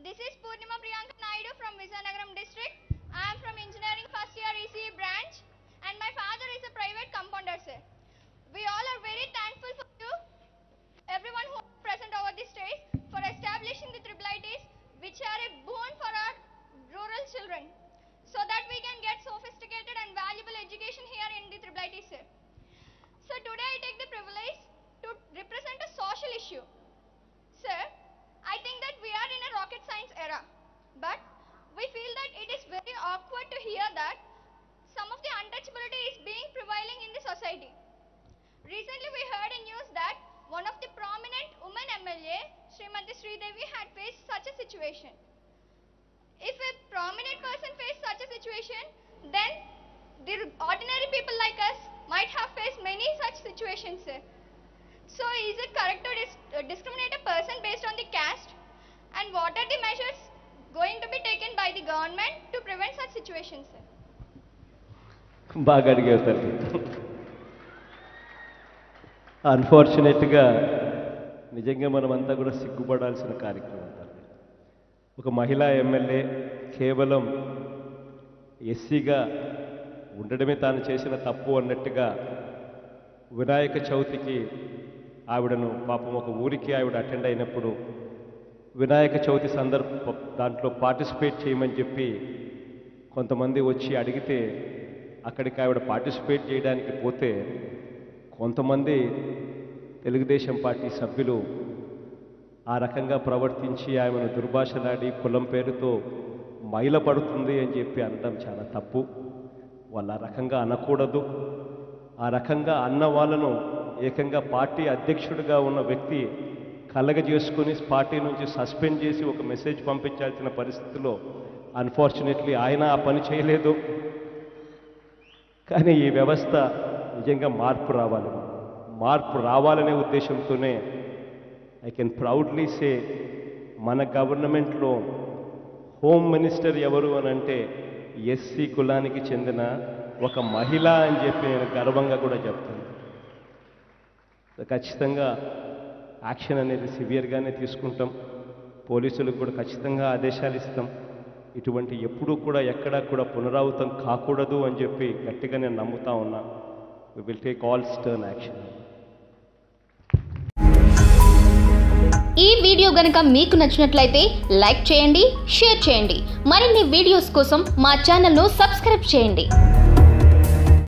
This is Purnima Priyanka Naidu from Vizianagaram district. I am from engineering first year ECE branch and my father is a private compounder sir. We all are very thankful for you, everyone who is present over this stage for establishing the triple ITs which are a boon for our rural children so that we can get sophisticated and valuable education here in the triple IT sir. So today I take the privilege to represent a social issue. Sir, I think that we are in a rocket science era, but we feel that it is very awkward to hear that some of the untouchability is being prevailing in the society. Recently, we heard in news that one of the prominent women MLA, Srimati Sridevi, had faced such a situation. If a prominent person faced such a situation, then the ordinary people like us might have faced many such situations, sir. So, is it correct to dis- uh, discriminate a person based on the caste? And what are the measures going to be taken by the government to prevent such situations, sir? బాగా అడిగావు తల్లి అన్ఫార్చునేట్గా నిజంగా మనమంతా కూడా సిగ్గుపడాల్సిన కార్యక్రమం తల్లి ఒక మహిళా ఎమ్మెల్యే కేవలం ఎస్సీగా ఉండడమే తాను చేసిన తప్పు అన్నట్టుగా వినాయక చవితికి ఆవిడను పాపం ఒక ఊరికి ఆవిడ అటెండ్ అయినప్పుడు వినాయక చవితి సందర్భ దాంట్లో పార్టిసిపేట్ చేయమని చెప్పి కొంతమంది వచ్చి అడిగితే అక్కడికి ఆవిడ పార్టిసిపేట్ చేయడానికి పోతే కొంతమంది తెలుగుదేశం పార్టీ సభ్యులు ఆ రకంగా ప్రవర్తించి ఆమెను దుర్భాషలాడి కులం పేరుతో మైలపడుతుంది అని చెప్పి అనడం చాలా తప్పు వాళ్ళు ఆ రకంగా అనకూడదు ఆ రకంగా అన్న వాళ్ళను ఏకంగా పార్టీ అధ్యక్షుడిగా ఉన్న వ్యక్తి కలగజేసుకుని పార్టీ నుంచి సస్పెండ్ చేసి ఒక మెసేజ్ పంపించాల్సిన పరిస్థితిలో అన్ఫార్చునేట్లీ ఆయన ఆ పని చేయలేదు కానీ ఈ వ్యవస్థ నిజంగా మార్పు రావాలి మార్పు రావాలనే ఉద్దేశంతోనే ఐ కెన్ ప్రౌడ్లీ సే మన గవర్నమెంట్లో హోమ్ మినిస్టర్ ఎవరు అని అంటే ఎస్సీ కులానికి చెందిన ఒక మహిళ అని చెప్పి నేను గర్వంగా కూడా చెప్తాను సో ఖచ్చితంగా యాక్షన్ అనేది సివియర్గానే తీసుకుంటాం పోలీసులకు కూడా ఖచ్చితంగా ఆదేశాలు ఇస్తాం ఇటువంటి ఎప్పుడూ కూడా ఎక్కడా కూడా పునరావృతం కాకూడదు అని చెప్పి గట్టిగా నేను నమ్ముతా ఉన్నా we will take all stern action ఈ వీడియో గనక మీకు నచ్చినట్లయితే లైక్ చేయండి షేర్ చేయండి మరిన్ని వీడియోస్ కోసం మా ఛానల్ను సబ్స్క్రైబ్ చేయండి